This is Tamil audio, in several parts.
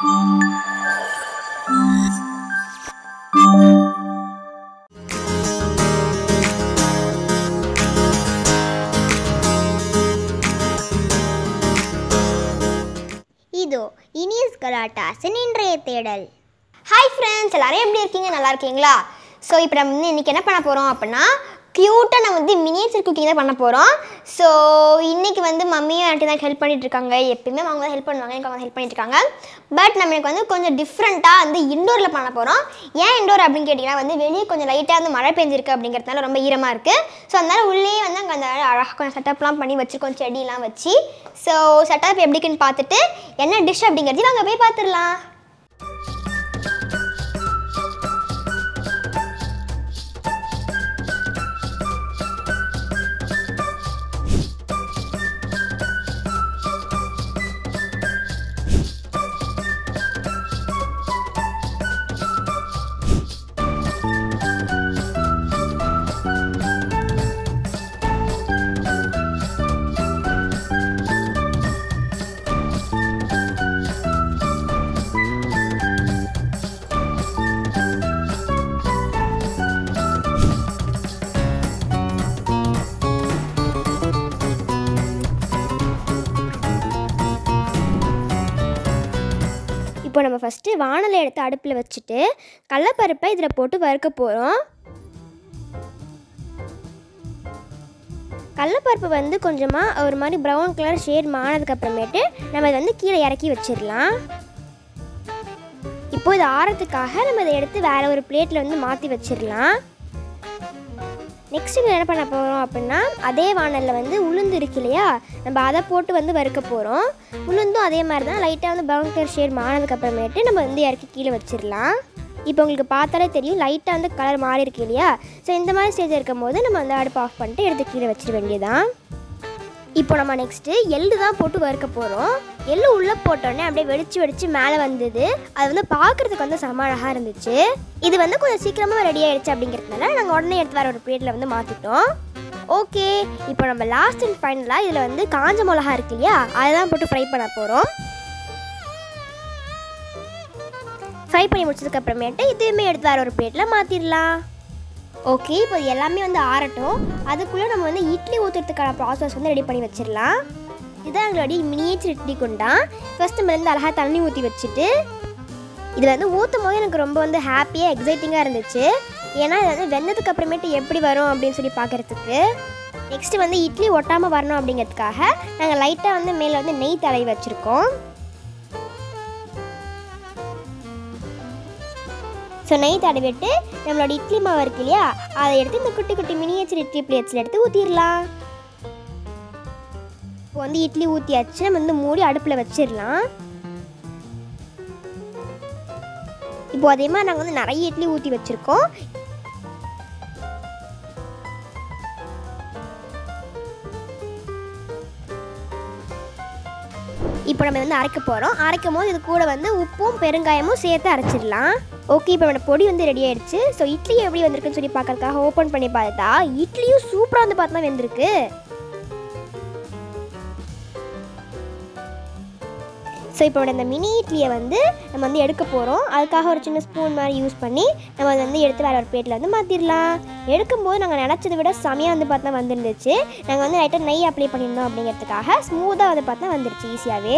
இதோ இனியஸ் கலாட்டாஸின் இன்றைய தேடல் ஹாய் ஃப்ரெண்ட்ஸ் எல்லாரும் எப்படி இருக்கீங்க நல்லா இருக்கீங்களா ஸோ இப்போ நம்ம வந்து இன்றைக்கி என்ன பண்ண போகிறோம் அப்படின்னா க்யூட்டாக நம்ம வந்து மினியேச்சர் குக்கிங் தான் பண்ண போகிறோம் ஸோ இன்றைக்கி வந்து மம்மியும் ஆண்டி தான் ஹெல்ப் பண்ணிட்டு இருக்காங்க எப்பயுமே அவங்க தான் ஹெல்ப் பண்ணுவாங்க எனக்கு அவங்க ஹெல்ப் பண்ணிட்டு இருக்காங்க பட் நம்ம எனக்கு வந்து கொஞ்சம் டிஃப்ரெண்ட்டாக வந்து இண்டோரில் பண்ண போகிறோம் ஏன் இண்டோர் அப்படின்னு கேட்டிங்கன்னா வந்து வெளியே கொஞ்சம் லைட்டாக வந்து மழை பெஞ்சிருக்கு அப்படிங்கிறதுனால ரொம்ப ஈரமாக இருக்குது ஸோ அதனால் உள்ளே வந்து அங்கே அந்த அழகாக கொஞ்சம் செட்டப்லாம் பண்ணி வச்சுருக்கோம் செடியெலாம் வச்சு ஸோ செட்டப் எப்படிக்குன்னு பார்த்துட்டு என்ன டிஷ் அப்படிங்கிறது நாங்கள் போய் பார்த்துடலாம் இப்போ நம்ம ஃபஸ்ட்டு வானலை எடுத்து அடுப்பில் வச்சுட்டு கடலப்பருப்பை இதில் போட்டு வறுக்க போகிறோம் கடலப்பருப்பு வந்து கொஞ்சமாக ஒரு மாதிரி ப்ரௌன் கலர் ஷேட் மானதுக்கப்புறமேட்டு நம்ம இதை வந்து கீழே இறக்கி வச்சிடலாம் இப்போ இது ஆறதுக்காக நம்ம இதை எடுத்து வேறு ஒரு பிளேட்டில் வந்து மாற்றி வச்சிடலாம் நெக்ஸ்ட் என்ன பண்ண போகிறோம் அப்படின்னா அதே வானலில் வந்து உளுந்து இருக்கு இல்லையா நம்ம அதை போட்டு வந்து வறுக்க போகிறோம் உளுந்தும் அதே மாதிரி தான் லைட்டாக வந்து ப்ரௌன் கலர் ஷேட் மாறினதுக்கு அப்புறமேட்டு நம்ம வந்து இறக்கி கீழே வச்சிடலாம் இப்போ உங்களுக்கு பார்த்தாலே தெரியும் லைட்டாக வந்து கலர் மாறி இருக்கு இல்லையா ஸோ இந்த மாதிரி ஸ்டேஜ் இருக்கும் போது நம்ம வந்து அடுப்பு ஆஃப் பண்ணிட்டு எடுத்து கீழே வச்சிட வேண்டியதான் இப்போ நம்ம நெக்ஸ்ட்டு எள்ளு தான் போட்டு வறுக்க போகிறோம் எள்ளு உள்ளே போட்டோடனே அப்படியே வெடிச்சு வெடிச்சு மேலே வந்தது அது வந்து பார்க்குறதுக்கு வந்து செம அழகாக இருந்துச்சு இது வந்து கொஞ்சம் சீக்கிரமாக ரெடி ஆயிடுச்சு அப்படிங்கிறதுனால நாங்கள் உடனே எடுத்து வேறு ஒரு பிளேட்டில் வந்து மாற்றிட்டோம் ஓகே இப்போ நம்ம லாஸ்ட் அண்ட் ஃபைனலாக இதில் வந்து காஞ்ச மிளகா இருக்கு இல்லையா அதை தான் போட்டு ஃப்ரை பண்ண போகிறோம் ஃப்ரை பண்ணி முடிச்சதுக்கு அப்புறமேட்டு இதுவுமே எடுத்து வேறு ஒரு பிளேட்டில் மாற்றிடலாம் ஓகே இப்போ இது எல்லாமே வந்து ஆறட்டும் அதுக்குள்ளே நம்ம வந்து இட்லி ஊற்றுறதுக்கான ப்ராசஸ் வந்து ரெடி பண்ணி வச்சிடலாம் இதுதான் எங்களுடைய மினியேச்சர் இட்லி குண்டா ஃபஸ்ட் நம்ம வந்து அழகாக தண்ணி ஊற்றி வச்சுட்டு இது வந்து ஊற்றும் போது எனக்கு ரொம்ப வந்து ஹாப்பியாக எக்ஸைட்டிங்காக இருந்துச்சு ஏன்னா இது வந்து வெந்ததுக்கு அப்புறமேட்டு எப்படி வரும் அப்படின்னு சொல்லி பார்க்குறதுக்கு நெக்ஸ்ட்டு வந்து இட்லி ஒட்டாமல் வரணும் அப்படிங்கிறதுக்காக நாங்கள் லைட்டாக வந்து மேலே வந்து நெய் தடவி வச்சுருக்கோம் ஸோ நெய் தடவிட்டு நம்மளோட இட்லி மாவு இருக்கு இல்லையா அதை எடுத்து இந்த குட்டி குட்டி மினியேச்சர் இட்லி பிளேட்ஸில் எடுத்து ஊற்றிடலாம் இப்போ வந்து இட்லி ஊற்றியாச்சு நம்ம வந்து மூடி அடுப்பில் வச்சிடலாம் இப்போ அதே மாதிரி நாங்கள் வந்து நிறைய இட்லி ஊற்றி வச்சுருக்கோம் இப்போ நம்ம வந்து அரைக்க போகிறோம் அரைக்கும் போது இது கூட வந்து உப்பும் பெருங்காயமும் சேர்த்து அரைச்சிடலாம் ஓகே இப்போ நம்ம பொடி வந்து ரெடி ஆயிடுச்சு ஸோ இட்லி எப்படி வந்திருக்குன்னு சொல்லி பார்க்கறதுக்காக ஓப்பன் பண்ணி பார்த்தா இட்லியும் சூப்பராக வந்து பார்த்தா வெந்திருக்கு ஸோ இப்போ இந்த மினி இட்லியை வந்து நம்ம வந்து எடுக்க போகிறோம் அதுக்காக ஒரு சின்ன ஸ்பூன் மாதிரி யூஸ் பண்ணி நம்ம அதை வந்து எடுத்து வேறு ஒரு பிளேட்டில் வந்து மாற்றிடலாம் எடுக்கும்போது நாங்கள் நினச்சதை விட செமையாக வந்து பார்த்தா வந்துருந்துச்சு நாங்கள் வந்து லைட்டாக நெய் அப்ளை பண்ணியிருந்தோம் அப்படிங்கிறதுக்காக ஸ்மூத்தாக வந்து பார்த்தா வந்துருச்சு ஈஸியாகவே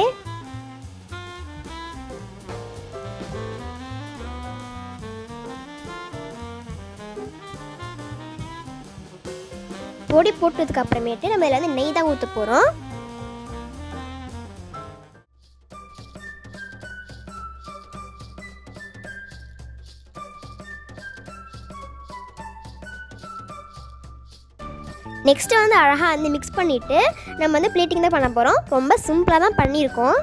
பொடி போட்டதுக்கு அப்புறமேட்டு நம்ம இதில் வந்து நெய் தான் ஊற்ற போகிறோம் நெக்ஸ்ட்டு வந்து அழகாக வந்து மிக்ஸ் பண்ணிவிட்டு நம்ம வந்து பிளேட்டிங் தான் பண்ண போகிறோம் ரொம்ப சிம்பிளாக தான் பண்ணியிருக்கோம்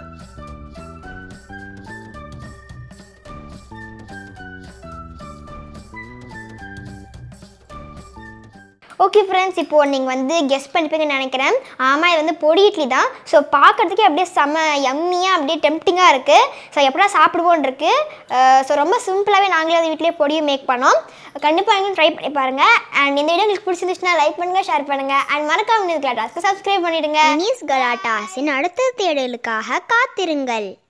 ஓகே ஃப்ரெண்ட்ஸ் இப்போ நீங்கள் வந்து கெஸ் பண்ணிப்பீங்கன்னு நினைக்கிறேன் ஆமாம் இது வந்து பொடி இட்லி தான் ஸோ பார்க்கறதுக்கே அப்படியே செம்ம யம்மியாக அப்படியே டெம்டிங்காக இருக்குது ஸோ எப்படா சாப்பிடுவோன்னு இருக்குது ஸோ ரொம்ப சிம்பிளாகவே நாங்களே அது வீட்டிலேயே பொடியும் மேக் பண்ணோம் கண்டிப்பாக நீங்களும் ட்ரை பண்ணி பாருங்கள் அண்ட் இந்த வீடியோ உங்களுக்கு பிடிச்சிருந்துச்சுன்னா லைக் பண்ணுங்கள் ஷேர் பண்ணுங்கள் அண்ட் மறக்காம இதுக்கு சப்ஸ்கிரைப் பண்ணிவிடுங்க இனியஸ் கலாட்டாஸின் அடுத்த தேடலுக்காக காத்திருங்கள்